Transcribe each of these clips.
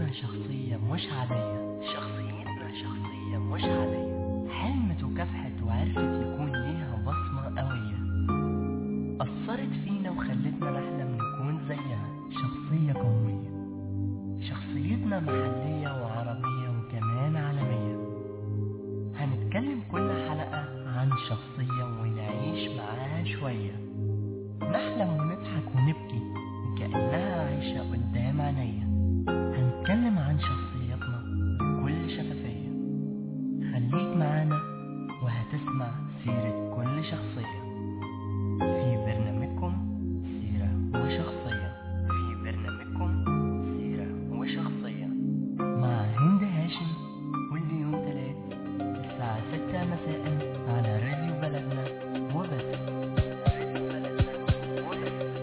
شخصية مش عادية شخصيتنا شخصية مش عادية حلمت وكافحت وعرفت يكون ليها بصمة قوية أثرت فينا وخلتنا نحلم نكون زيها شخصية قوية شخصيتنا محلية وعربية وكمان عالمية هنتكلم كل حلقة عن شخصية ونعيش معاها شوية نحلم ونضحك ونبكي وكأنها عايشة قدام عينيا هنتكلم عن شخصيتنا بكل شفافية خليك معانا وهتسمع سيرة كل شخصية في برنامجكم سيرة وشخصية في برنامجكم سيرة وشخصية مع هند هاشم كل يوم تلات الساعة ستة مساء على راديو بلدنا وبس راديو بلدنا وبس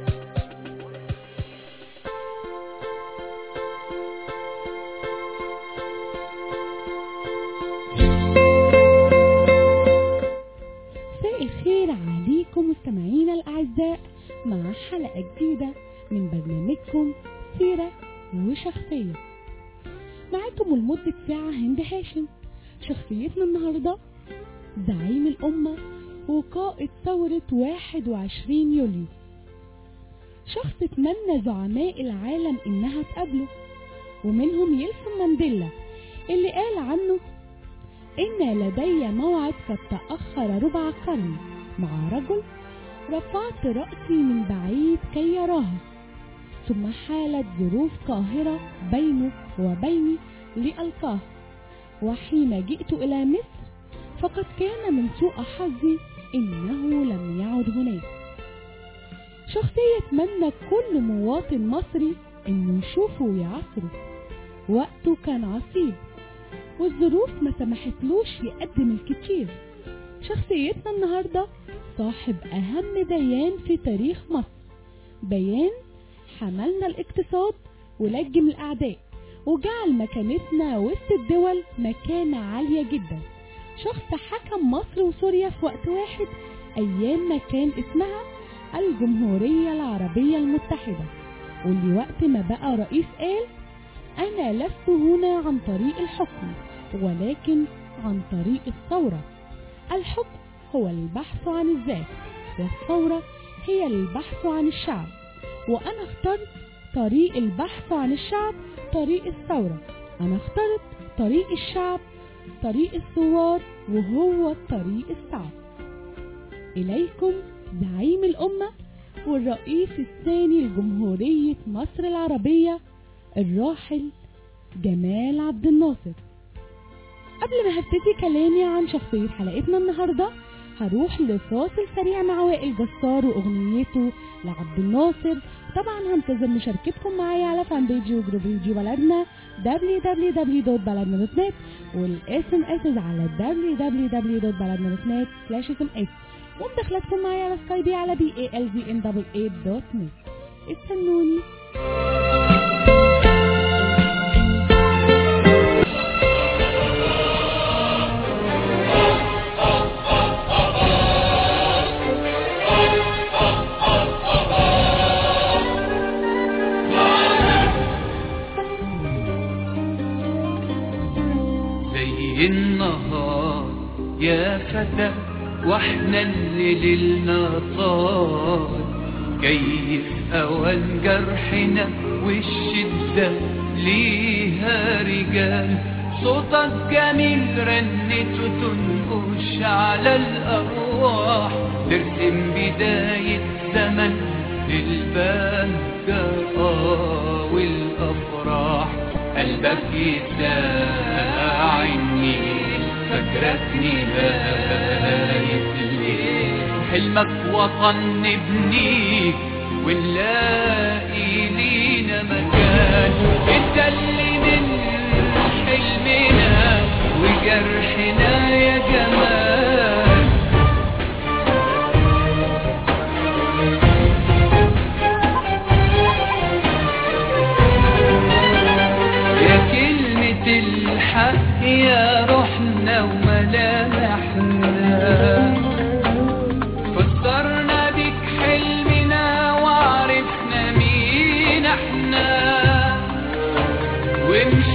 مساء الخير عليكم مستمعينا الأعزاء مع حلقة جديدة من برنامجكم سيرة وشخصية معاكم لمدة ساعة هند هاشم شخصيتنا النهاردة زعيم الأمة وقائد ثورة 21 يوليو شخص اتمنى زعماء العالم إنها تقابله ومنهم يلسون مانديلا اللي قال عنه إن لدي موعد قد تأخر ربع قرن مع رجل رفعت رأسي من بعيد كي يراه ثم حالت ظروف قاهرة بينه وبيني لألقاه وحين جئت إلى مصر فقد كان من سوء حظي إنه لم يعد هناك شخصية يتمنى كل مواطن مصري إنه يشوفه ويعصره وقته كان عصيب والظروف ما سمحتلوش يقدم الكتير شخصيتنا النهاردة صاحب أهم بيان في تاريخ مصر بيان حملنا الاقتصاد ولجم الأعداء وجعل مكانتنا وسط الدول مكانة عالية جدا شخص حكم مصر وسوريا في وقت واحد أيام ما كان اسمها الجمهورية العربية المتحدة واللي وقت ما بقى رئيس قال أنا لست هنا عن طريق الحكم ولكن عن طريق الثورة الحكم هو البحث عن الذات والثورة هي البحث عن الشعب وأنا اخترت طريق البحث عن الشعب طريق الثورة أنا اخترت طريق الشعب طريق الثوار وهو الطريق الصعب إليكم زعيم الأمة والرئيس الثاني لجمهورية مصر العربية الراحل جمال عبد الناصر قبل ما هبتدي كلامي عن شخصية حلقتنا النهاردة هروح لفاصل سريع مع وائل جسار وأغنيته لعبد الناصر طبعا هنتظر مشاركتكم معايا على فان بيجي وجروب راديو بلدنا www.baladna.net والاس ام اس على www.baladna.net سلاش اس ام اس ومداخلاتكم معايا على سكايبي على بي اي ال في ان دبل اي دوت نت استنوني زي النهار يا فتى واحنا اللي ليلنا طال كيف اوان جرحنا والشدة ليها رجال صوتك جميل رنته تنقش على الارواح ترسم بداية زمن للبهجة آه والافراح قلبك يساعني فاكرك نهاية الليل حلمك وطن نبنيه ونلاقي لينا مكان انت اللي من حلمنا وجرحنا يا جمال يا كلمة الحق يا روحنا وملامحنا فسرنا بك حلمنا وعرفنا مين احنا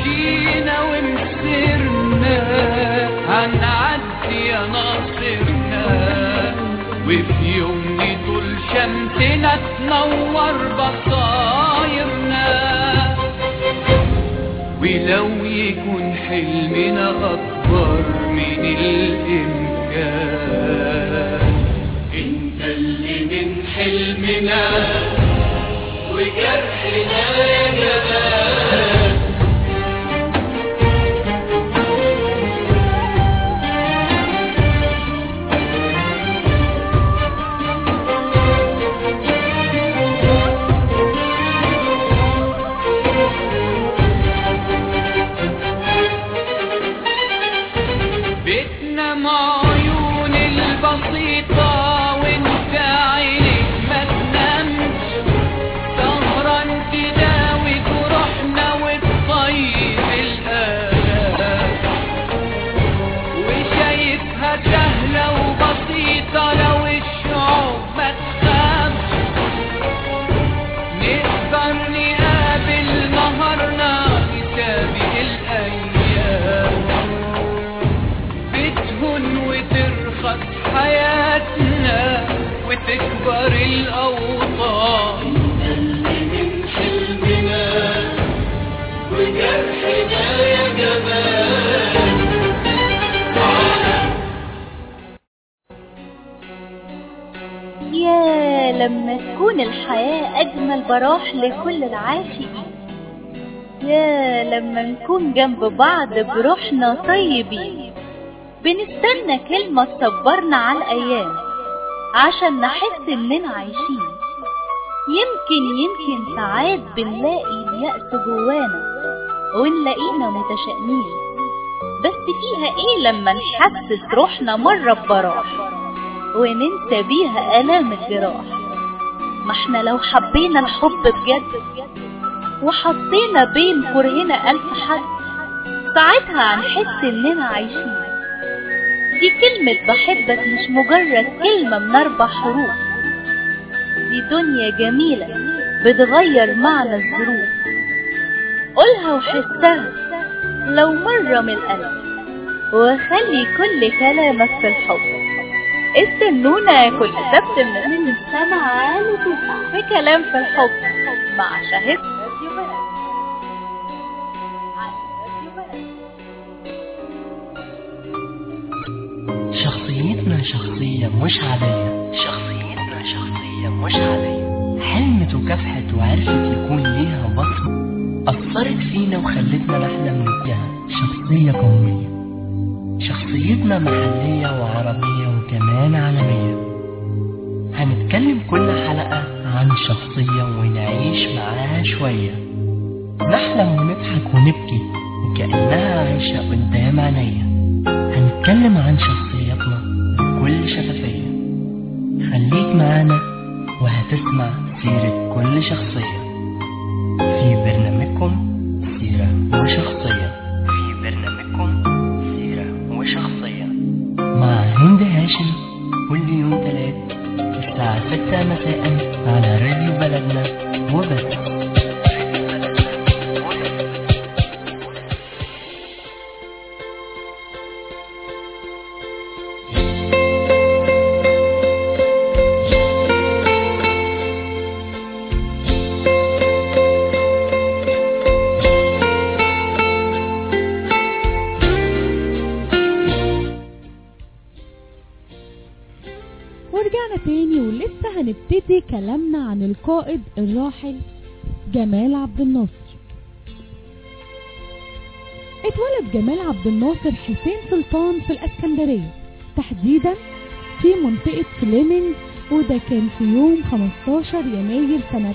هتنور بصايرنا ولو يكون حلمنا أكبر من الإمكان انت اللي من حلمنا وجرحنا يا جمال بيتنا مع عيون البسيطة وانت عينك ما تنامش سهران تداوي جروحنا وتطيب الآلام وشايفها سهلة وبسيطة لو الشعوب ما تخافش نقدر نقابل نهارنا نسابق الأيام بتهون وترخص حياتنا وتكبر الأوطان اللي من حلمنا وجرحنا يا جمال يا لما تكون الحياة أجمل براح لكل العاشقين يا لما نكون جنب بعض بروحنا طيبين بنستنى كلمة تصبرنا على الأيام عشان نحس إننا عايشين يمكن يمكن ساعات بنلاقي اليأس جوانا ونلاقينا متشائمين بس فيها ايه لما نحسس روحنا مرة ببراح وننسى بيها آلام الجراح ما احنا لو حبينا الحب بجد وحطينا بين كرهنا ألف حد ساعتها هنحس إننا عايشين دي كلمة بحبك مش مجرد كلمة من أربع حروف دي دنيا جميلة بتغير معنى الظروف قولها وحسها لو مرة من القلب وخلي كل كلامك في الحب استنونا كل سبت من السبعة لتسعة في كلام في الحب مع شاهد شخصيتنا شخصية مش عادية شخصيتنا شخصية مش عادية حلمت وكافحت وعرفت يكون ليها بصمة أثرت فينا وخلتنا نحلم نبقى شخصية قومية شخصيتنا محلية وعربية وكمان عالمية هنتكلم كل حلقة عن شخصية ونعيش معاها شوية نحلم ونضحك ونبكي وكأنها عايشة قدام عينيا هنتكلم عن شخصيتنا بكل شفافية خليك معانا وهتسمع سيرة كل شخصية في برنامجكم سيرة وشخصية في برنامجكم سيرة وشخصية مع هند هاشم كل يوم تلات الساعة ستة مساء على راديو بلدنا وبس ورجعنا تاني ولسه هنبتدي كلامنا عن القائد الراحل جمال عبد الناصر اتولد جمال عبد الناصر حسين سلطان في الاسكندرية تحديدا في منطقة فليمنج وده كان في يوم 15 يناير سنة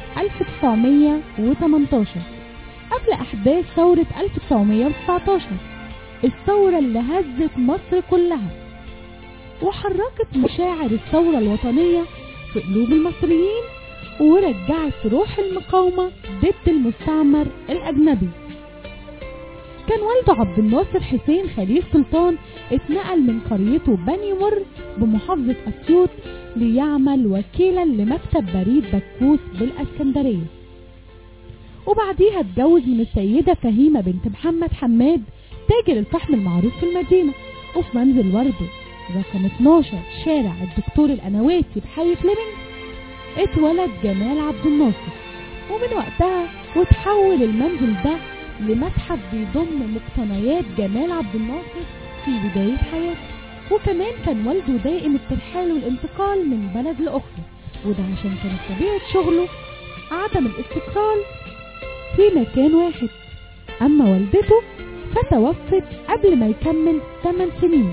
1918 قبل أحداث ثورة 1919 الثورة اللي هزت مصر كلها وحركت مشاعر الثورة الوطنية في قلوب المصريين ورجعت روح المقاومة ضد المستعمر الأجنبي كان والده عبد الناصر حسين خليل سلطان اتنقل من قريته بني مر بمحافظة أسيوط ليعمل وكيلا لمكتب بريد بكوس بالاسكندرية وبعديها اتجوز من السيدة فهيمة بنت محمد حماد تاجر الفحم المعروف في المدينة وفي منزل ورده رقم 12 شارع الدكتور الأنواتي بحي فليمنج اتولد جمال عبد الناصر ومن وقتها وتحول المنزل ده لمتحف بيضم مقتنيات جمال عبد الناصر في بداية حياته وكمان كان والده دائم الترحال والانتقال من بلد لأخرى وده عشان كانت طبيعة شغله عدم الاستقرار في مكان واحد أما والدته فتوفت قبل ما يكمل 8 سنين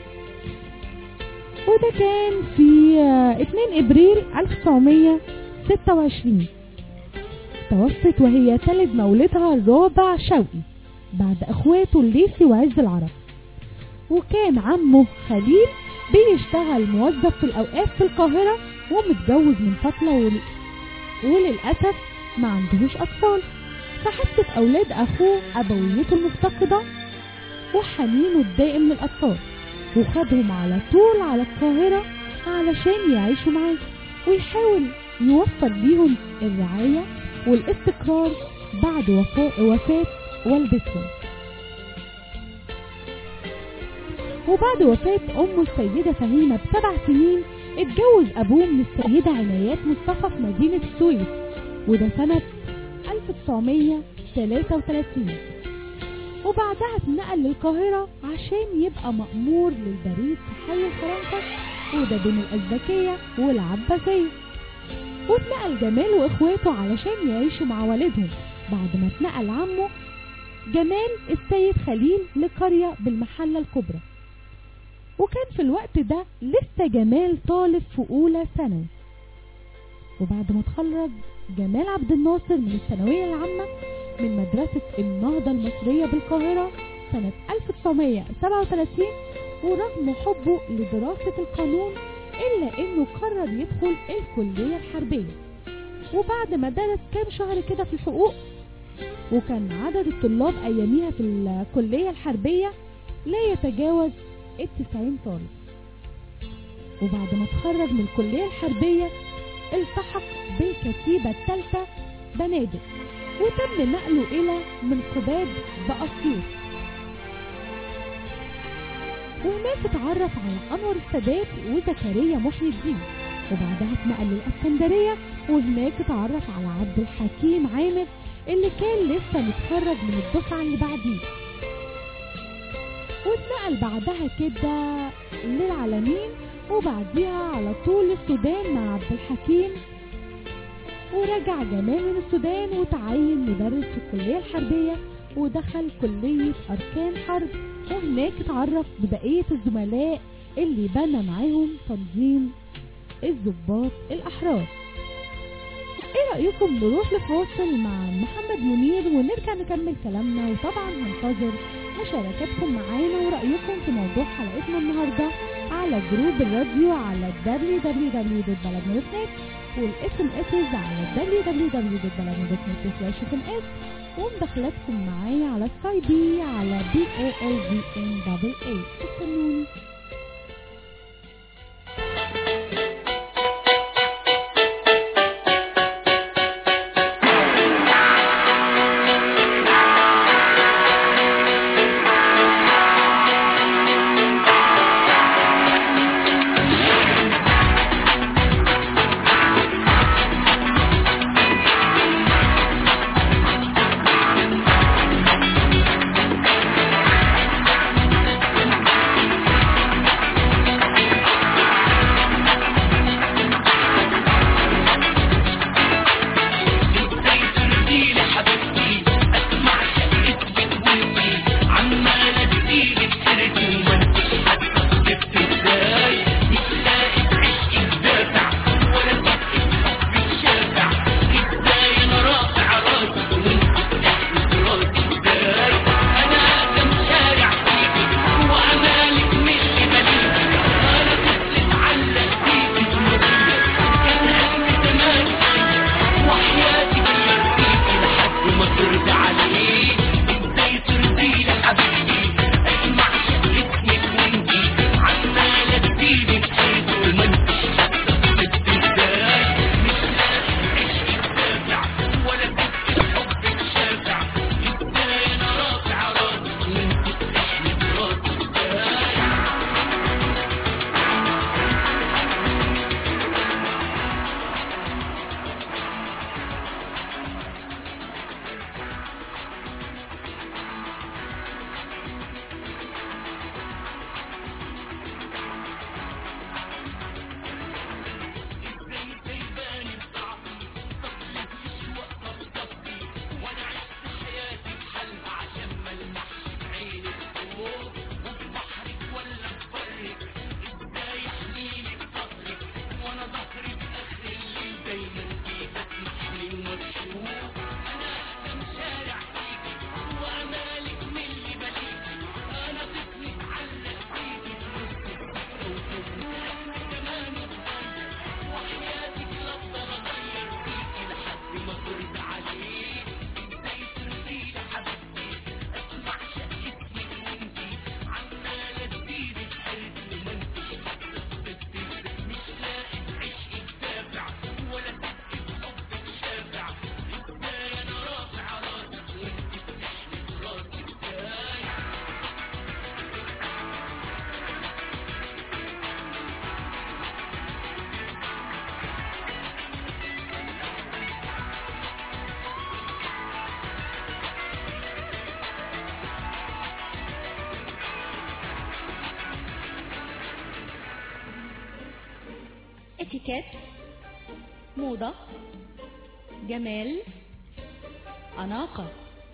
وده كان في آه، 2 ابريل 1926 توفت وهي تلد مولدها الرابع شوقي بعد اخواته الليثي وعز العرب وكان عمه خليل بيشتغل موظف في الاوقات في القاهرة ومتجوز من فترة ول... وللأسف ما عندهوش أطفال فحست أولاد أخوه أبويته المفتقدة وحنينه الدائم للأطفال وخدهم على طول على القاهرة علشان يعيشوا معاه ويحاول يوفر ليهم الرعاية والاستقرار بعد وفاة, وفاة والدتهم وبعد وفاة أمه السيدة فهيمة بسبع سنين اتجوز أبوه من السيدة عنايات مصطفى في مدينة السويس وده سنة 1933 وبعدها اتنقل للقاهرة عشان يبقى مأمور للبريد في حي الفرنسا وده بين الأزبكية والعباسية واتنقل جمال واخواته علشان يعيشوا مع والدهم بعد ما اتنقل عمه جمال السيد خليل لقرية بالمحلة الكبرى وكان في الوقت ده لسه جمال طالب في أولى ثانوي وبعد ما اتخرج جمال عبد الناصر من الثانوية العامة من مدرسة النهضة المصرية بالقاهرة سنة 1937 ورغم حبه لدراسة القانون إلا إنه قرر يدخل الكلية الحربية وبعد ما درس كام شهر كده في الحقوق وكان عدد الطلاب أياميها في الكلية الحربية لا يتجاوز التسعين طالب وبعد ما اتخرج من الكلية الحربية التحق بالكتيبة الثالثة بنادق وتم نقله إلى منقبات بأسيوط وهناك اتعرف على أنور السادات وزكريا محي الدين وبعدها اتنقل للإسكندرية وهناك اتعرف على عبد الحكيم عامر اللي كان لسه متخرج من الدفعة اللي بعديه واتنقل بعدها كده للعالمين وبعديها على طول السودان مع عبد الحكيم ورجع جمال من السودان وتعين مدرس في الكلية الحربية ودخل كلية أركان حرب وهناك اتعرف ببقية الزملاء اللي بنى معاهم تنظيم الضباط الأحرار ايه رأيكم نروح لفاصل مع محمد منير ونرجع نكمل كلامنا وطبعا هنتظر مشاركاتكم معانا ورأيكم في موضوع حلقتنا النهاردة على جروب الراديو على www.بلدنا.net والاس ام اس على www.بلدنا.net ومداخلاتكم معايا على سكايبي على بي اي ال دي ان دبل اي استنوني Thank اتيكيت موضة جمال أناقة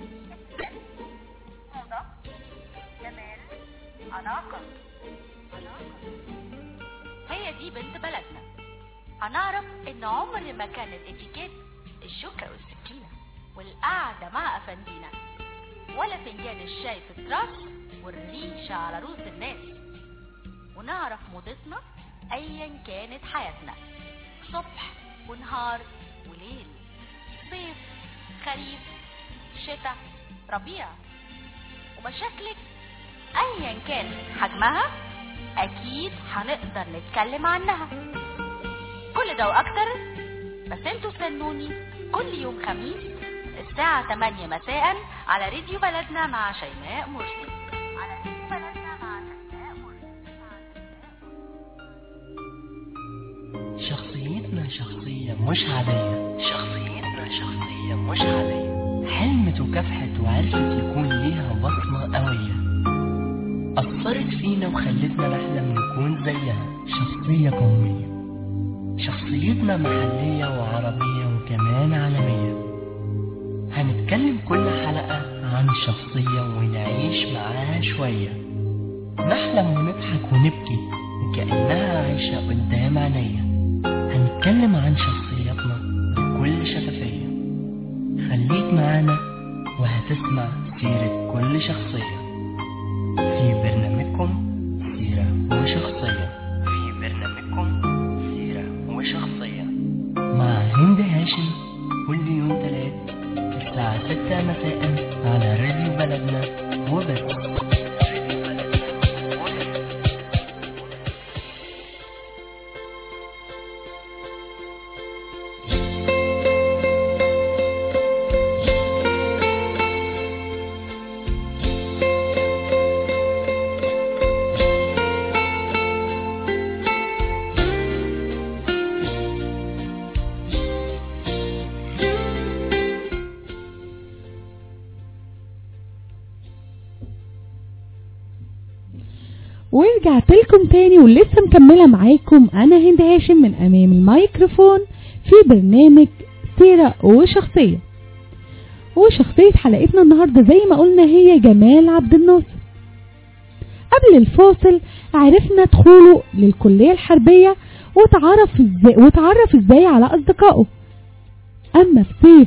هي دي بنت بلدنا هنعرف ان عمر ما كان الاتيكيت الشوكة والسكينة والقعدة مع افندينا ولا فنجان الشاي في التراس والريشة على رؤوس الناس ونعرف موضتنا ايا كانت حياتنا صبح ونهار وليل صيف خريف شتاء ربيع ومشاكلك ايا كان حجمها اكيد هنقدر نتكلم عنها كل ده واكتر بس انتوا استنوني كل يوم خميس الساعة 8 مساء على راديو بلدنا مع شيماء مرسي على راديو بلدنا مع شيماء مرسي شخصيتنا شخصية مش عادية شخصيتنا شخصية مش عادية حلمت وكافحت وعرفت يكون ليها بصمة قوية أثرت فينا وخلتنا نحلم نكون زيها شخصية قومية شخصيتنا محلية وعربية وكمان عالمية هنتكلم كل حلقة عن شخصية ونعيش معاها شوية نحلم ونضحك ونبكي وكأنها عايشة قدام عينيا هنتكلم عن شخصياتنا بكل شفافية خليك معانا وهتسمع سيرة كل شخصية في برنامجكم سيرة وشخصية في برنامجكم سيرة وشخصية مع هند هاشم كل يوم تلات الساعة ستة مساء على راديو بلدنا وبس راديو بلدنا وبس. ورجعت لكم تاني ولسه مكملة معاكم أنا هند هاشم من أمام الميكروفون في برنامج سيرة وشخصية وشخصية حلقتنا النهاردة زي ما قلنا هي جمال عبد الناصر قبل الفاصل عرفنا دخوله للكلية الحربية وتعرف ازاي وتعرف ازاي على أصدقائه أما في صيف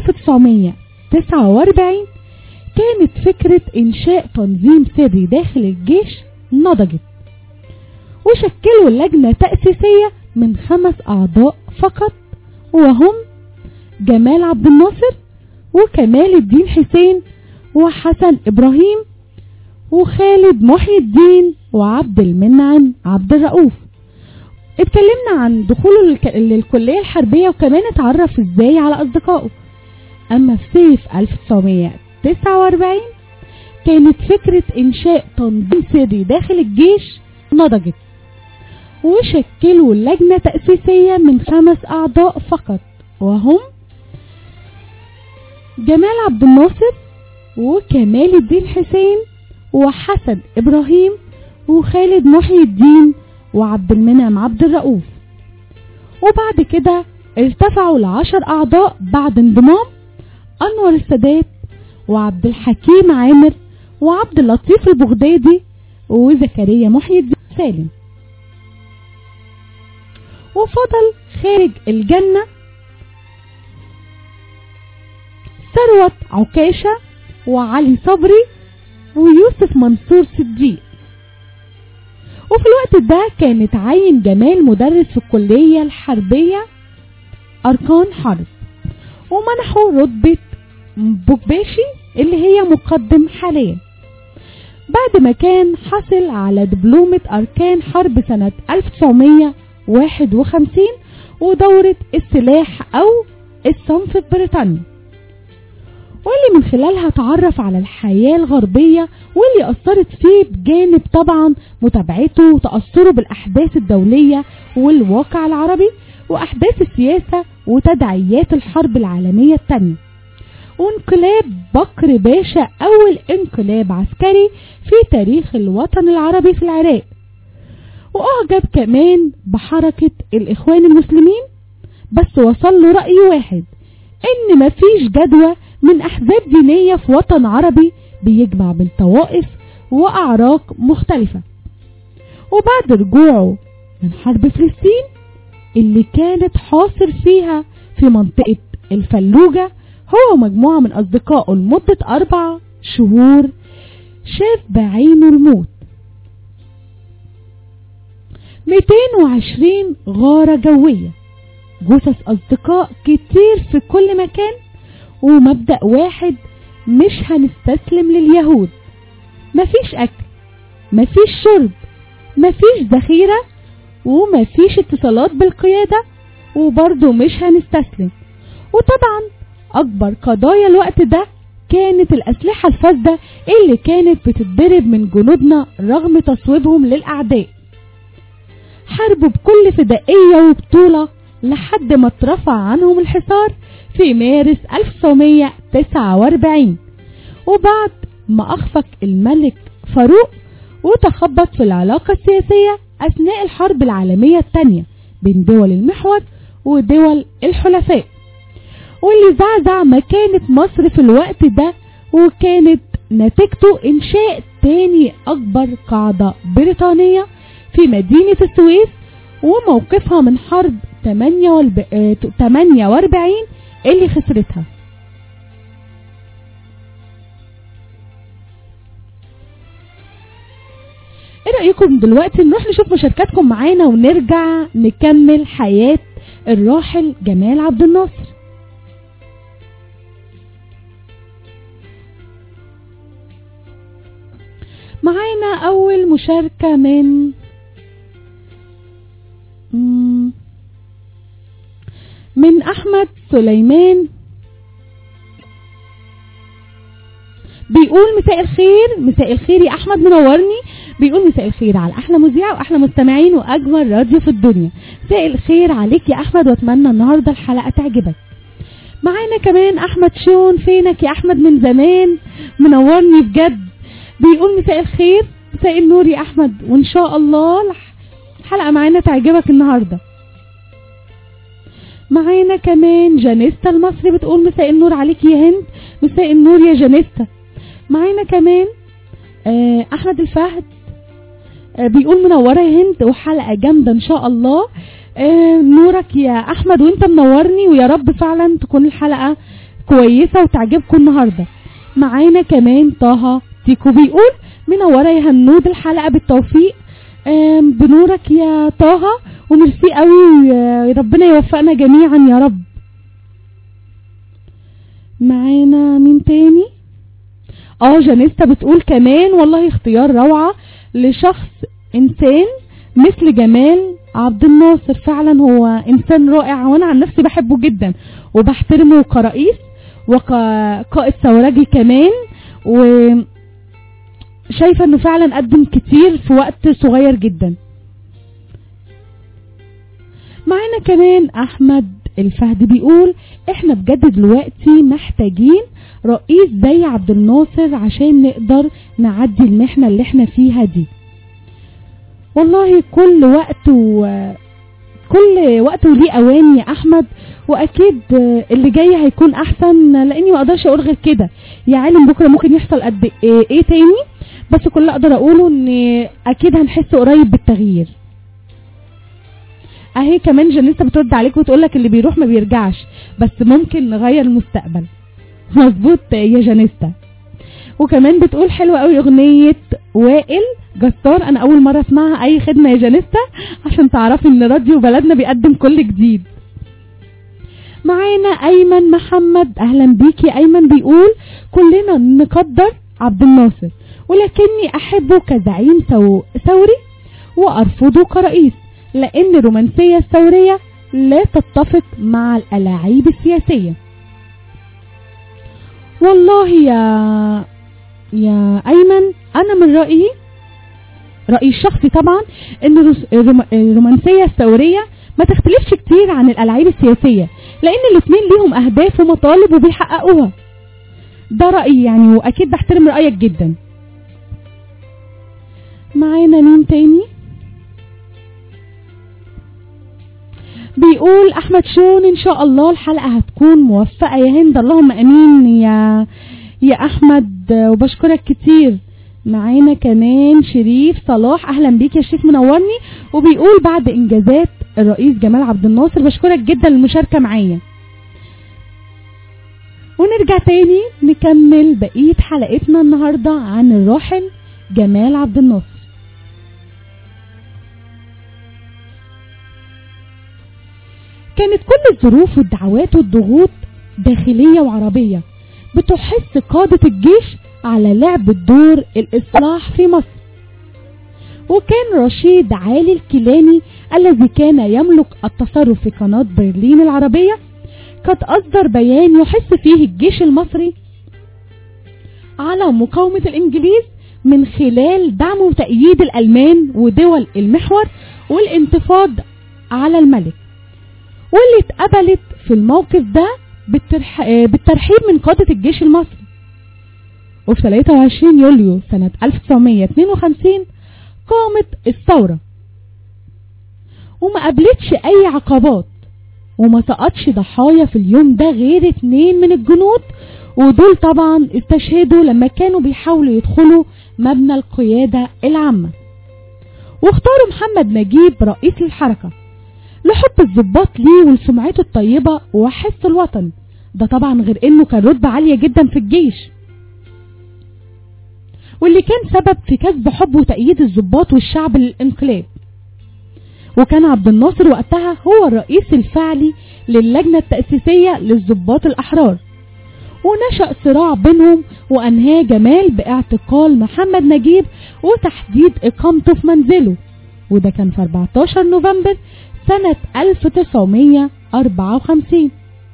1949 كانت فكرة إنشاء تنظيم سري داخل الجيش نضجت وشكلوا لجنة تأسيسية من خمس أعضاء فقط وهم جمال عبد الناصر وكمال الدين حسين وحسن إبراهيم وخالد محي الدين وعبد المنعم عبد الرؤوف اتكلمنا عن دخوله للك- للكلية الحربية وكمان اتعرف ازاي على أصدقائه أما في صيف 1949 كانت فكرة إنشاء تنظيم سري داخل الجيش نضجت وشكلوا لجنة تأسيسية من خمس أعضاء فقط وهم جمال عبد الناصر وكمال الدين حسين وحسن إبراهيم وخالد محي الدين وعبد المنعم عبد الرؤوف وبعد كده ارتفعوا لعشر أعضاء بعد انضمام أنور السادات وعبد الحكيم عامر وعبد اللطيف البغدادي وزكريا محي الدين سالم وفضل خارج الجنة ثروت عكاشة وعلي صبري ويوسف منصور صديق وفي الوقت ده كان اتعين جمال مدرس في الكلية الحربية أركان حرب ومنحه رتبة بوكباشي اللي هي مقدم حاليا بعد ما كان حصل على دبلومة أركان حرب سنة 1951 ودورة السلاح أو الصنف في بريطانيا واللي من خلالها تعرف على الحياة الغربية واللي أثرت فيه بجانب طبعا متابعته وتأثره بالأحداث الدولية والواقع العربي وأحداث السياسة وتداعيات الحرب العالمية الثانية وانقلاب بكر باشا أول انقلاب عسكري في تاريخ الوطن العربي في العراق وأعجب كمان بحركة الإخوان المسلمين بس وصل له رأي واحد إن مفيش جدوى من أحزاب دينية في وطن عربي بيجمع بين طوائف وأعراق مختلفة وبعد رجوعه من حرب فلسطين اللي كانت حاصر فيها في منطقة الفلوجة هو ومجموعة من أصدقائه لمدة أربع شهور شاف بعينه الموت 220 غارة جوية جثث أصدقاء كتير في كل مكان ومبدأ واحد مش هنستسلم لليهود مفيش أكل مفيش شرب مفيش ذخيرة ومفيش اتصالات بالقيادة وبرضه مش هنستسلم وطبعا أكبر قضايا الوقت ده كانت الأسلحة الفاسدة اللي كانت بتتضرب من جنودنا رغم تصويبهم للأعداء حاربوا بكل فدائية وبطولة لحد ما اترفع عنهم الحصار في مارس 1949 وبعد ما أخفق الملك فاروق وتخبط في العلاقة السياسية أثناء الحرب العالمية الثانية بين دول المحور ودول الحلفاء واللي زعزع مكانة مصر في الوقت ده وكانت نتيجته إنشاء تاني أكبر قاعدة بريطانية في مدينة السويس وموقفها من حرب 48 اللي خسرتها ايه رأيكم دلوقتي نروح نشوف مشاركاتكم معانا ونرجع نكمل حياة الراحل جمال عبد الناصر معانا اول مشاركة من من احمد سليمان بيقول مساء الخير مساء الخير يا احمد منورني بيقول مساء الخير على احلى مذيع واحلى مستمعين واجمل راديو في الدنيا مساء الخير عليك يا احمد واتمنى النهارده الحلقه تعجبك معانا كمان احمد شون فينك يا احمد من زمان منورني بجد بيقول مساء الخير مساء النور يا احمد وان شاء الله الحلقه معانا تعجبك النهارده معانا كمان جانيستا المصري بتقول مساء النور عليك يا هند مساء النور يا جانيستا معانا كمان آه احمد الفهد آه بيقول منوره يا هند وحلقه جامده ان شاء الله آه نورك يا احمد وانت منورني ويا رب فعلا تكون الحلقه كويسه وتعجبكم النهارده معانا كمان طه تيكو بيقول منوره يا هنود الحلقه بالتوفيق بنورك يا طه وميرسي قوي ربنا يوفقنا جميعا يا رب معانا مين تاني اه جانيستا بتقول كمان والله اختيار روعة لشخص انسان مثل جمال عبد الناصر فعلا هو انسان رائع وانا عن نفسي بحبه جدا وبحترمه كرئيس وكقائد ثورجي كمان و شايفة انه فعلا قدم كتير في وقت صغير جدا معانا كمان احمد الفهد بيقول احنا بجد دلوقتي محتاجين رئيس زي عبد الناصر عشان نقدر نعدي المحنة اللي احنا فيها دي والله كل وقت و... كل وقت وليه اوان يا احمد واكيد اللي جاي هيكون احسن لاني ما اقدرش اقول غير كده يا عالم بكره ممكن يحصل قد ايه, إيه تاني بس كل اللي اقدر اقوله ان اكيد هنحس قريب بالتغيير اهي كمان جانيستا بترد عليك وتقول لك اللي بيروح ما بيرجعش بس ممكن نغير المستقبل مظبوط يا جانيستا وكمان بتقول حلوه قوي اغنيه وائل جسار انا اول مره اسمعها اي خدمه يا جانيستا عشان تعرفي ان راديو بلدنا بيقدم كل جديد معانا ايمن محمد اهلا بيكي ايمن بيقول كلنا نقدر عبد الناصر ولكني احبه كزعيم ثوري وارفضه كرئيس لان الرومانسيه الثوريه لا تتفق مع الالاعيب السياسيه والله يا يا ايمن انا من رايي رايي الشخصي طبعا ان الرومانسيه الثوريه ما تختلفش كتير عن الالعاب السياسيه لان الاثنين ليهم اهداف ومطالب وبيحققوها ده رايي يعني واكيد بحترم رايك جدا معانا مين تاني بيقول احمد شون ان شاء الله الحلقه هتكون موفقه يا هند اللهم امين يا يا احمد وبشكرك كتير معانا كمان شريف صلاح اهلا بيك يا شريف منورني وبيقول بعد انجازات الرئيس جمال عبد الناصر بشكرك جدا للمشاركه معايا ونرجع تاني نكمل بقيه حلقتنا النهارده عن الراحل جمال عبد الناصر كانت كل الظروف والدعوات والضغوط داخلية وعربية بتحث قادة الجيش على لعب الدور الإصلاح في مصر وكان رشيد علي الكيلاني الذي كان يملك التصرف في قناة برلين العربية قد أصدر بيان يحث فيه الجيش المصري على مقاومة الإنجليز من خلال دعم وتأييد الألمان ودول المحور والانتفاض على الملك واللي اتقبلت في الموقف ده بالترح... آه، بالترحيب من قادة الجيش المصري وفي 23 يوليو سنة 1952 قامت الثورة وما قابلتش أي عقبات وما سقطش ضحايا في اليوم ده غير اتنين من الجنود ودول طبعا استشهدوا لما كانوا بيحاولوا يدخلوا مبنى القيادة العامة واختاروا محمد نجيب رئيس الحركة لحب الضباط ليه ولسمعته الطيبة وحس الوطن ده طبعا غير انه كان رتبة عالية جدا في الجيش واللي كان سبب في كسب حب وتأييد الضباط والشعب للانقلاب وكان عبد الناصر وقتها هو الرئيس الفعلي للجنة التأسيسية للضباط الأحرار ونشأ صراع بينهم وأنهاه جمال باعتقال محمد نجيب وتحديد إقامته في منزله وده كان في 14 نوفمبر سنة 1954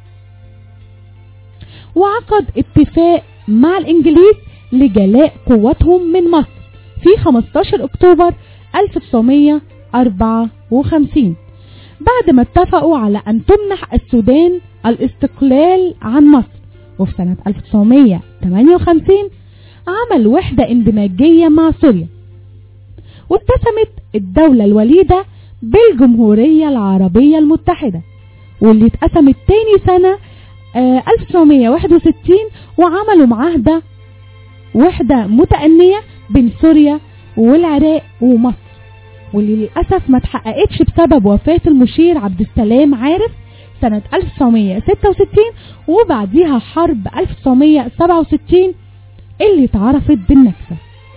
وعقد اتفاق مع الإنجليز لجلاء قوتهم من مصر في 15 أكتوبر 1954 بعد ما اتفقوا على أن تمنح السودان الاستقلال عن مصر وفي سنة 1958 عمل وحدة اندماجية مع سوريا واتسمت الدولة الوليدة بالجمهورية العربية المتحدة واللي اتقسمت تاني سنة آه 1961 وعملوا معاهدة وحدة متأنية بين سوريا والعراق ومصر واللي للأسف ما اتحققتش بسبب وفاة المشير عبد السلام عارف سنة 1966 وبعديها حرب 1967 اللي اتعرفت بالنكسة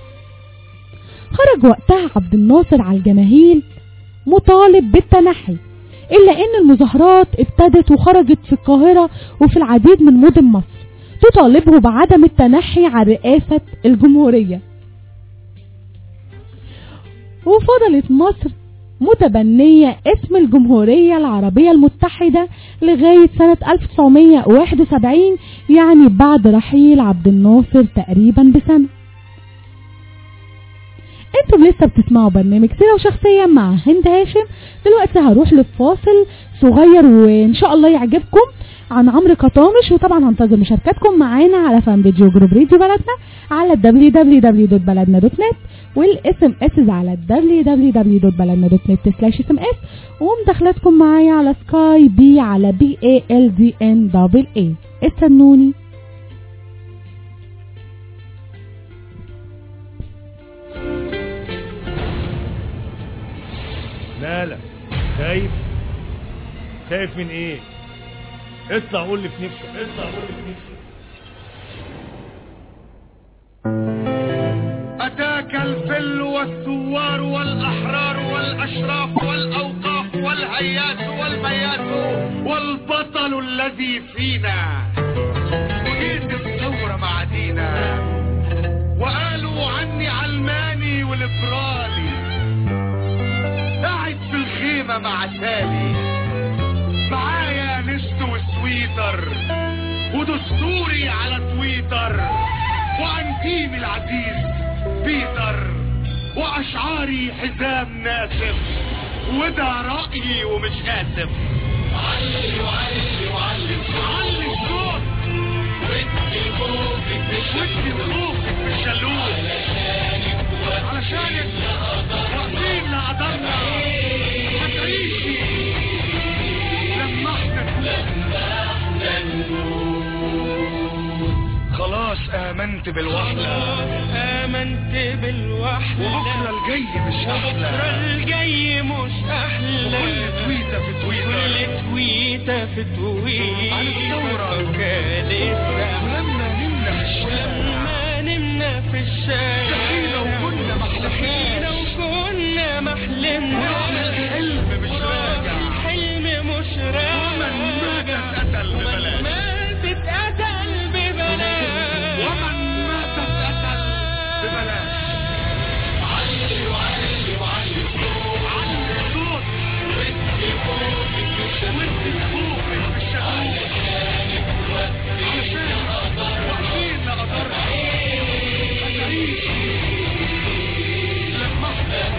خرج وقتها عبد الناصر على الجماهير مطالب بالتنحي إلا أن المظاهرات ابتدت وخرجت في القاهرة وفي العديد من مدن مصر تطالبه بعدم التنحي عن رئاسة الجمهورية وفضلت مصر متبنية اسم الجمهورية العربية المتحدة لغاية سنة 1971 يعني بعد رحيل عبد الناصر تقريبا بسنة انتم لسه بتسمعوا برنامج سيرة وشخصية مع هند هاشم دلوقتي هروح لفاصل صغير وان شاء الله يعجبكم عن عمرو قطامش وطبعا هنتظر مشاركاتكم معانا على فان بيج وجروب راديو بلدنا على www.baladna.net والاس ام اس على www.baladna.net سلاش اس ام اس ومداخلاتكم معايا على سكاي بي على بي اي ال دي ان دبل اي استنوني مالك خايف خايف من ايه اطلع قول لي في نفسك اطلع قول لي في نفسك أتاك الفل والثوار والأحرار والأشراف والأوقاف والهيات والبيات والبطل الذي فينا جيت الثورة مع دينا وقالوا عني علماني وليبرالي قاعد في الخيمة مع تالي معايا نست وسويتر ودستوري على تويتر وانتيمي العزيز بيتر واشعاري حزام ناسف وده رأيي ومش آسف علي وعلي وعلي علي الصوت ودي خوفك ودي خوفك بالشلوت علشانك واقفين لقدرنا هتعيشي خلاص آمنت بالوحدة آمنت بالوحدة وبكرة الجاي مش بكرة أحلى الجاي مش أحلى وكل تويتة في تويتة كل تويتة في تويتة عن الثورة. وكالتها ولما نمنا في الشارع لما نمنا في الشارع صحينا وكنا محلمين. صحينا وكنا محلمين ورحنا الحلم مش راجع الحلم مش راجع ومن مات اتقتل ببلاش مات اتقتل ببلاش ومن مات اتقتل ببلاش علي وعلي وعلي علي الصوت ودي فوقك بالشهور علشان واقفين لقدرنا هتعيش لما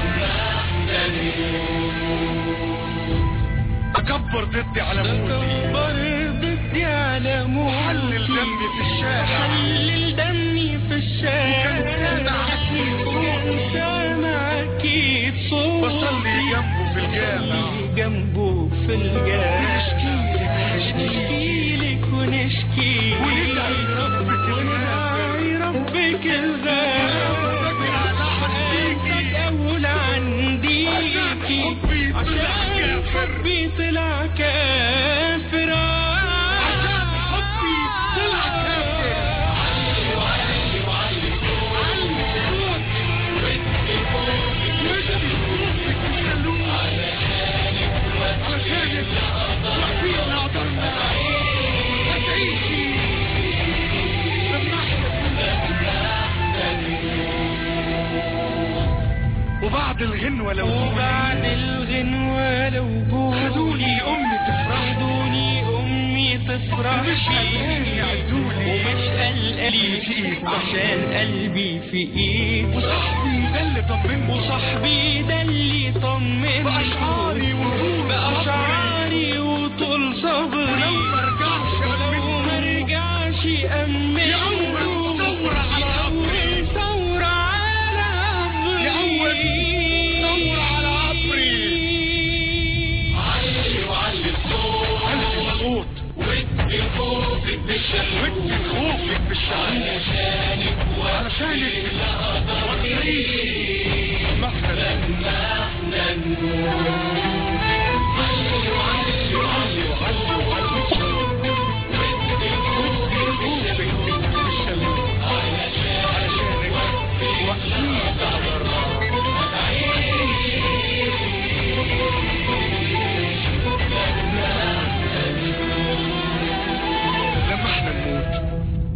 اكبر ضدي على موتي كبر ضدي على موتي وحلل دمي في الشارع حلل دمي في الشارع وكان سامع أكيد صوتي. وكان سامع أكيد صوتي بصلي جنبه في الجامع جنبه في الجامع ونشكيلك نشكيلك ونشكي وندعي ربك الغافر وندعي ربك الغافر عنديكي أقول عنديكي عشان حبي طلع عشان كافر. حبي طلع كافر عشان حبي طلع كافر وادي صوتك وخلوه علشانك واقفين لقدرنا هتعيشي لما احنا وبعد الغنوة لو وبعد الغنوة لو جولي خدوني أمي تفرح خدوني أمي تفرح ومش قلقان يعدولي ومش قلقلي في إيد عشان قلبي في إيد وصاحبي ده اللي طمني وصاحبي ده اللي طمني بأشعاري وطول بأشعاري وطول صبري ولو مرجعش ولو ما أمنه رجعش أمنه لأول ثورة على عبري. لأول ثورة على عبري لأول ثورة على عبري. علي وعلي الصوت علي الصوت ودي خوفك بالشهور ودي خوفك بالشهور علشانك علشانك وتعيشي مخزن علي وعلي وعلي وعلي وعلي الصوت ودي خوفك بالشهور علشانك وتعيشي لما احنا نموت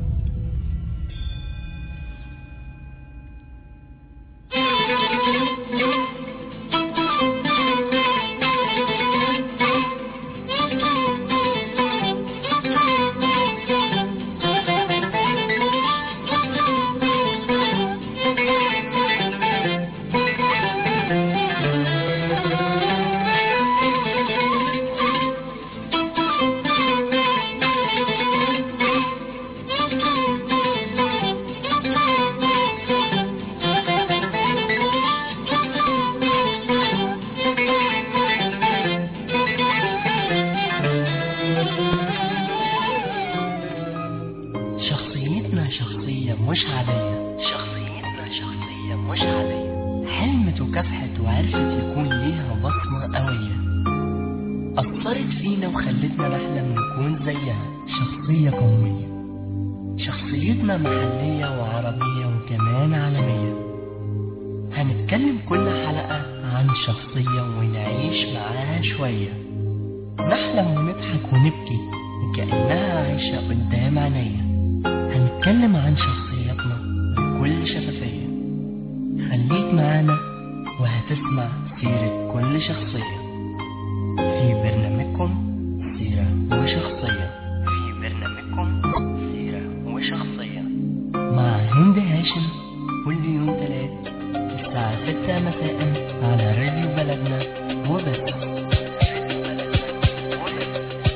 شخصيتنا شخصية مش عادية شخصيتنا شخصية مش عادية حلمت وكافحت وعرفت يكون ليها بصمة قوية أثرت فينا وخلتنا نحلم نكون زيها شخصية قومية شخصيتنا محلية وعربية وكمان عالمية هنتكلم كل حلقة عن شخصية ونعيش معاها شوية نحلم ونضحك ونبكي وكأنها عايشة قدام عينيا هنتكلم عن شخصياتنا بكل شفافية خليك معانا وهتسمع سيرة كل شخصية في برنامجكم سيرة وشخصية في برنامجكم سيرة وشخصية مع هند هاشم كل يوم تلات الساعة ستة مساء على راديو بلدنا وبس راديو بلدنا وبس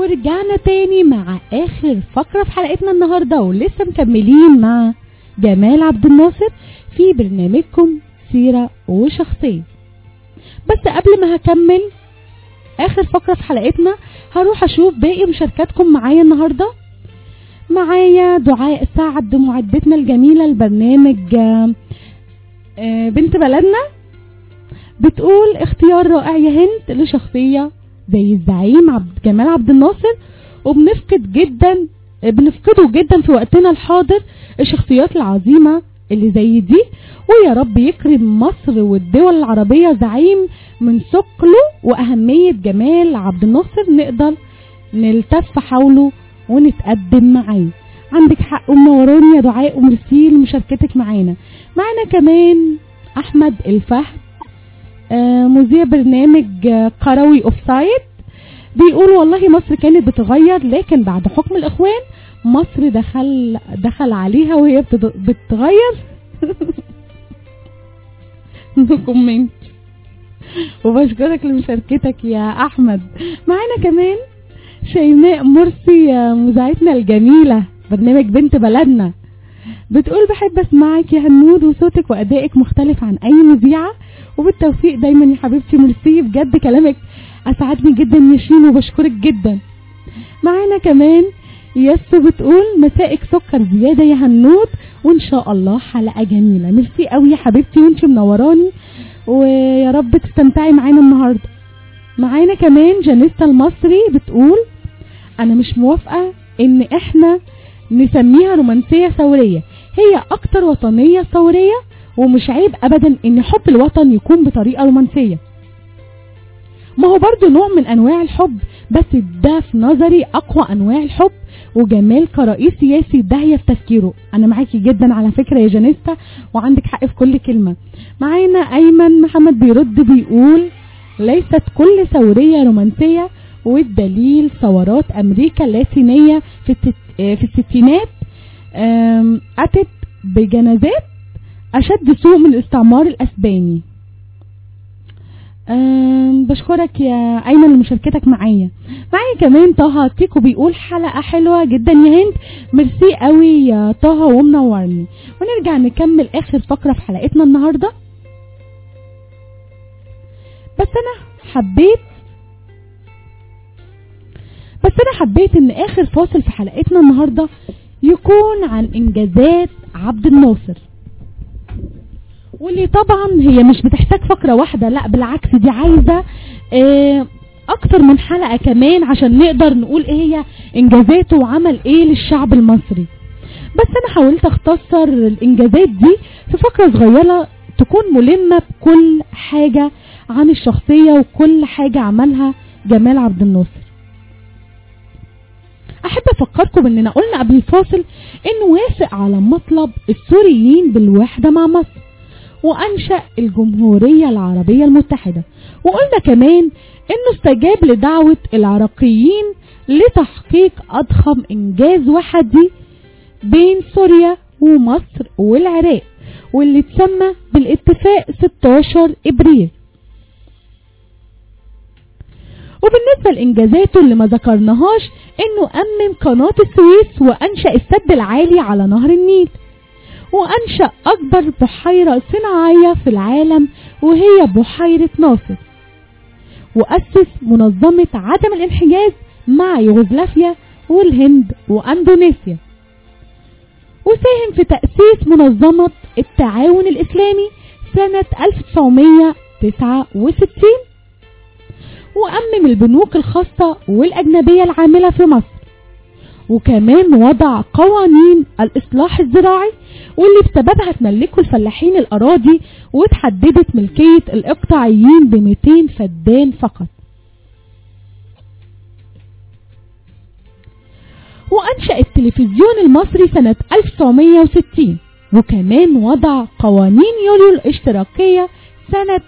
ورجعنا تاني مع اخر فقرة في حلقتنا النهاردة ولسه مكملين مع جمال عبد الناصر في برنامجكم سيرة وشخصية بس قبل ما هكمل اخر فقرة في حلقتنا هروح اشوف باقي مشاركاتكم معايا النهاردة معايا دعاء سعد معدتنا الجميلة البرنامج آه، آه، بنت بلدنا بتقول اختيار رائع يا هند لشخصية زي الزعيم عبد جمال عبد الناصر وبنفقد جدا بنفقده جدا في وقتنا الحاضر الشخصيات العظيمة اللي زي دي ويا رب يكرم مصر والدول العربية زعيم من ثقله وأهمية جمال عبد الناصر نقدر نلتف حوله ونتقدم معاه عندك حق ومنوراني يا دعاء وميرسي لمشاركتك معانا معانا كمان أحمد الفهد آه، مذيع برنامج آه، قروي اوف سايد بيقول والله مصر كانت بتغير لكن بعد حكم الاخوان مصر دخل دخل عليها وهي بتد- بتغير نو كومنت وبشكرك لمشاركتك يا احمد معانا كمان شيماء مرسي آه، مذيعتنا الجميله برنامج بنت بلدنا بتقول بحب اسمعك يا هنود وصوتك وادائك مختلف عن اي مذيعه وبالتوفيق دايما يا حبيبتي ميرسي بجد كلامك اسعدني جدا يا شين وبشكرك جدا معانا كمان ياسو بتقول مسائك سكر زياده يا هنود وان شاء الله حلقه جميله ميرسي قوي يا حبيبتي وانت منوراني ويا رب تستمتعي معانا النهارده معانا كمان جانيستا المصري بتقول انا مش موافقه ان احنا نسميها رومانسيه ثوريه هي اكتر وطنيه ثوريه ومش عيب ابدا ان حب الوطن يكون بطريقه رومانسيه ما هو برضو نوع من انواع الحب بس ده في نظري اقوى انواع الحب وجمال كرئيس سياسي داهية في تفكيره انا معاكي جدا على فكرة يا جانيستا وعندك حق في كل كلمة معانا ايمن محمد بيرد بيقول ليست كل ثورية رومانسية والدليل ثورات امريكا اللاتينية في, التت... في الستينات آم، اتت بجنازات اشد سوء من الاستعمار الاسباني أم بشكرك يا ايمن لمشاركتك معايا معايا كمان طه تيكو بيقول حلقه حلوه جدا يا هند ميرسي قوي يا طه ومنورني ونرجع نكمل اخر فقره في حلقتنا النهارده بس انا حبيت بس انا حبيت ان اخر فاصل في حلقتنا النهارده يكون عن انجازات عبد الناصر واللي طبعا هي مش بتحتاج فقرة واحدة لا بالعكس دي عايزة آه، اكتر من حلقة كمان عشان نقدر نقول ايه هي انجازاته وعمل ايه للشعب المصري بس انا حاولت اختصر الانجازات دي في فقرة صغيرة تكون ملمة بكل حاجة عن الشخصية وكل حاجة عملها جمال عبد الناصر احب افكركم اننا قلنا قبل الفاصل انه وافق على مطلب السوريين بالوحدة مع مصر وأنشأ الجمهورية العربية المتحدة وقلنا كمان انه استجاب لدعوة العراقيين لتحقيق اضخم انجاز وحدي بين سوريا ومصر والعراق واللي اتسمى بالاتفاق 16 ابريل وبالنسبة لإنجازاته اللي ما ذكرناهاش إنه أمم قناة السويس وأنشأ السد العالي على نهر النيل وأنشأ أكبر بحيرة صناعية في العالم وهي بحيرة ناصر وأسس منظمة عدم الانحجاز مع يوغوسلافيا والهند وأندونيسيا وساهم في تأسيس منظمة التعاون الإسلامي سنة 1969 وأمم البنوك الخاصة والأجنبية العاملة في مصر وكمان وضع قوانين الإصلاح الزراعي واللي بسببها تملكوا الفلاحين الأراضي وتحددت ملكية الإقطاعيين ب 200 فدان فقط وأنشأ التلفزيون المصري سنة 1960 وكمان وضع قوانين يوليو الاشتراكية سنة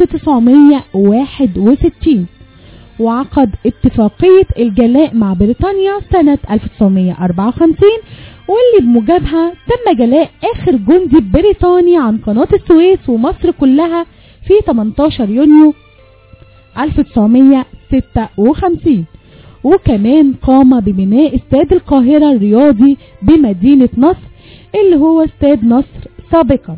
1961 وعقد اتفاقية الجلاء مع بريطانيا سنة 1954 واللي بموجبها تم جلاء آخر جندي بريطاني عن قناة السويس ومصر كلها في 18 يونيو 1956 وكمان قام ببناء استاد القاهرة الرياضي بمدينة نصر اللي هو استاد نصر سابقا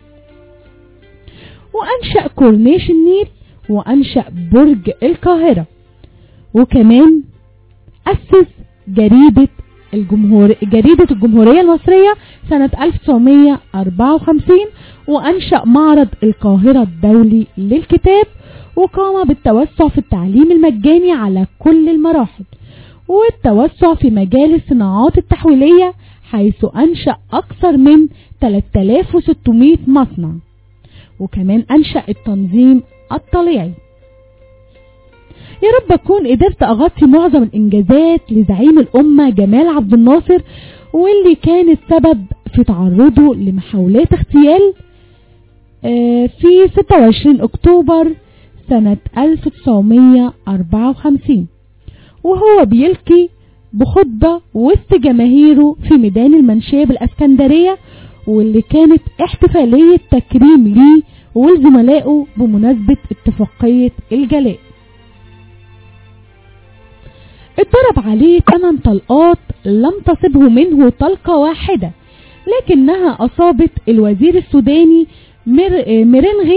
وأنشأ كورنيش النيل وأنشأ برج القاهرة وكمان أسس جريدة الجمهور جريدة الجمهورية المصرية سنة 1954 وأنشأ معرض القاهرة الدولي للكتاب وقام بالتوسع في التعليم المجاني على كل المراحل والتوسع في مجال الصناعات التحويلية حيث أنشأ أكثر من 3600 مصنع وكمان أنشأ التنظيم الطليعي يا رب أكون قدرت أغطي معظم الإنجازات لزعيم الأمة جمال عبد الناصر واللي كان السبب في تعرضه لمحاولات اغتيال آه، في 26 أكتوبر سنة 1954 وهو بيلقي بخطبة وسط جماهيره في ميدان المنشية بالأسكندرية واللي كانت احتفالية تكريم ليه ولزملائه بمناسبة اتفاقية الجلاء اتضرب عليه 8 طلقات لم تصبه منه طلقة واحدة لكنها أصابت الوزير السوداني مر... مرنغي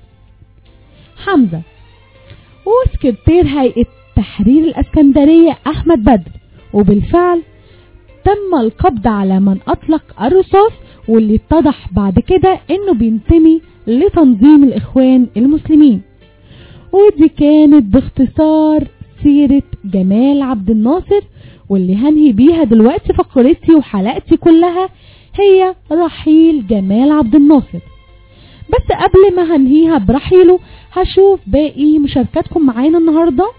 حمزة وسكرتير هيئة تحرير الأسكندرية أحمد بدر وبالفعل تم القبض على من أطلق الرصاص واللي اتضح بعد كده انه بينتمي لتنظيم الإخوان المسلمين ودي كانت باختصار سيرة جمال عبد الناصر واللي هنهي بيها دلوقتي فقرتي وحلقتي كلها هي رحيل جمال عبد الناصر بس قبل ما هنهيها برحيله هشوف باقي مشاركاتكم معانا النهارده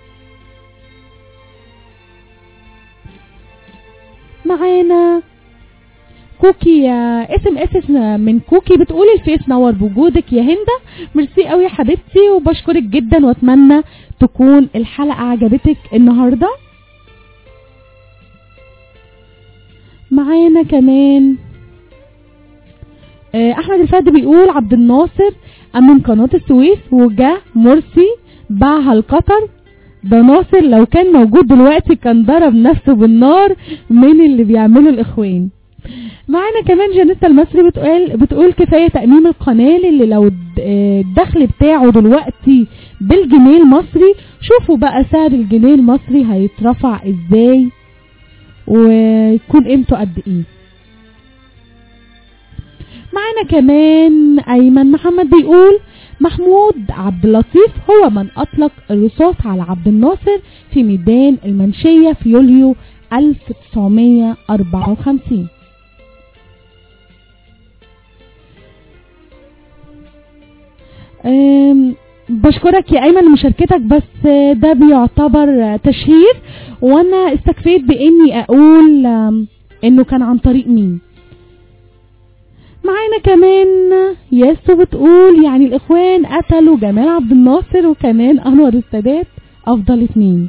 معانا كوكي اس ام اس من كوكي بتقول الفيس نور بوجودك يا هنده ميرسي قوي يا حبيبتي وبشكرك جدا واتمنى تكون الحلقه عجبتك النهارده معانا كمان آه، احمد الفهد بيقول عبد الناصر امن قناه السويس وجا مرسي باعها لقطر ده ناصر لو كان موجود دلوقتي كان ضرب نفسه بالنار من اللي بيعمله الاخوان معانا كمان جانيتا المصري بتقول بتقول كفايه تاميم القناه اللي لو الد- آه، الدخل بتاعه دلوقتي بالجنيه المصري شوفوا بقى سعر الجنيه المصري هيترفع ازاي ويكون قيمته قد ايه معانا كمان ايمن محمد بيقول محمود عبد اللطيف هو من اطلق الرصاص على عبد الناصر في ميدان المنشية في يوليو 1954 أم، بشكرك يا ايمن لمشاركتك بس ده بيعتبر تشهير وانا استكفيت باني اقول أم، انه كان عن طريق مين معانا كمان ياسو بتقول يعني الاخوان قتلوا جمال عبد الناصر وكمان انور السادات افضل اتنين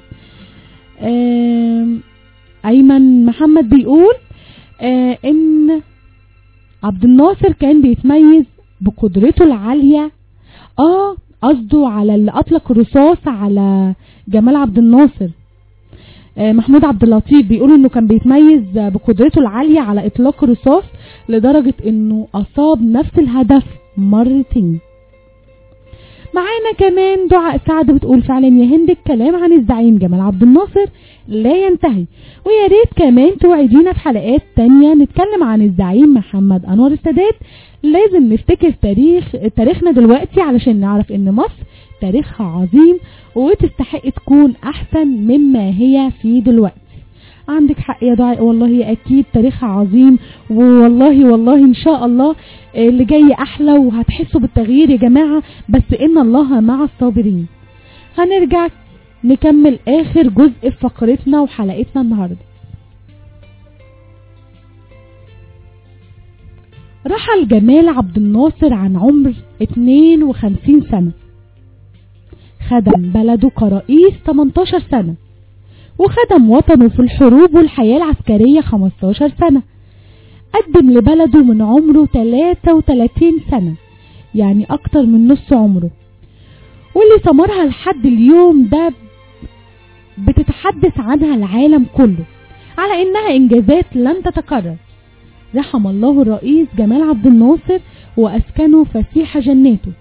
آم، ايمن محمد بيقول آه، ان عبد الناصر كان بيتميز بقدرته العالية اه قصده على اللي اطلق الرصاص على جمال عبد الناصر آه، محمود عبد اللطيف بيقول انه كان بيتميز بقدرته العالية على اطلاق الرصاص لدرجة انه اصاب نفس الهدف مرتين معانا كمان دعاء سعد بتقول فعلا يا هند الكلام عن الزعيم جمال عبد الناصر لا ينتهي ويا ريت كمان توعدينا في حلقات تانية نتكلم عن الزعيم محمد انور السادات لازم نفتكر تاريخ تاريخنا دلوقتي علشان نعرف ان مصر تاريخها عظيم وتستحق تكون احسن مما هي في دلوقتي عندك حق يا دعاء والله اكيد تاريخها عظيم والله والله ان شاء الله اللي جاي احلى وهتحسوا بالتغيير يا جماعة بس ان الله مع الصابرين هنرجع نكمل اخر جزء في فقرتنا وحلقتنا النهاردة رحل جمال عبد الناصر عن عمر 52 سنة خدم بلده كرئيس 18 سنة وخدم وطنه في الحروب والحياة العسكرية 15 سنة قدم لبلده من عمره 33 سنة يعني أكتر من نص عمره واللي ثمرها لحد اليوم ده بتتحدث عنها العالم كله على إنها إنجازات لن تتكرر رحم الله الرئيس جمال عبد الناصر وأسكنه فسيح جناته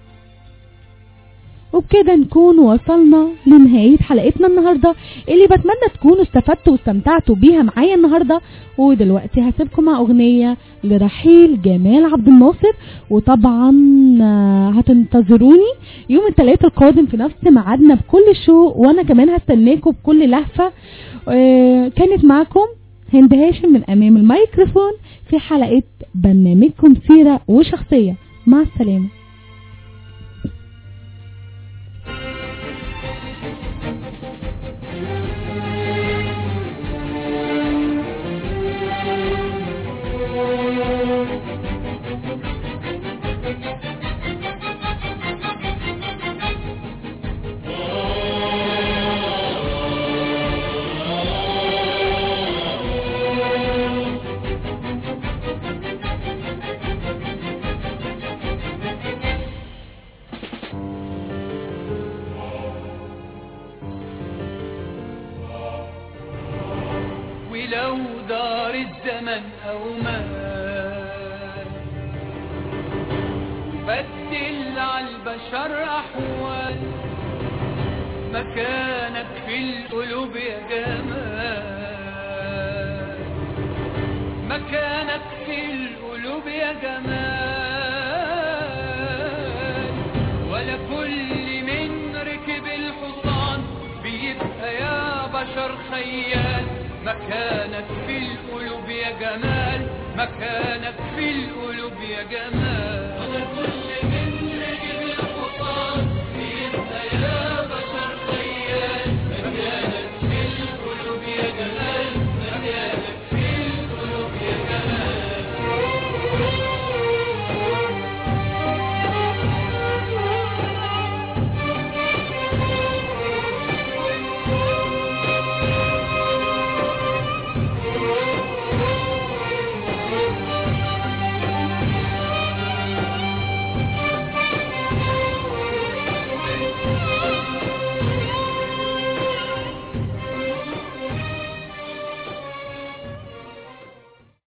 وبكده نكون وصلنا لنهاية حلقتنا النهاردة اللي بتمنى تكونوا استفدتوا واستمتعتوا بيها معايا النهاردة ودلوقتي هسيبكم مع أغنية لرحيل جمال عبد الناصر وطبعا آه، هتنتظروني يوم الثلاثاء القادم في نفس ميعادنا بكل شوق وانا كمان هستناكم بكل لهفة آه، كانت معكم هند هاشم من امام الميكروفون في حلقة برنامجكم سيرة وشخصية مع السلامة ولو دار الزمن أو ما بدل على البشر أحوال مكانك في القلوب يا جمال مكانك في القلوب يا جمال ولا كل من ركب الحصان بيبقى يا بشر خيال مكانك في القلوب يا جمال مكانك في القلوب يا جمال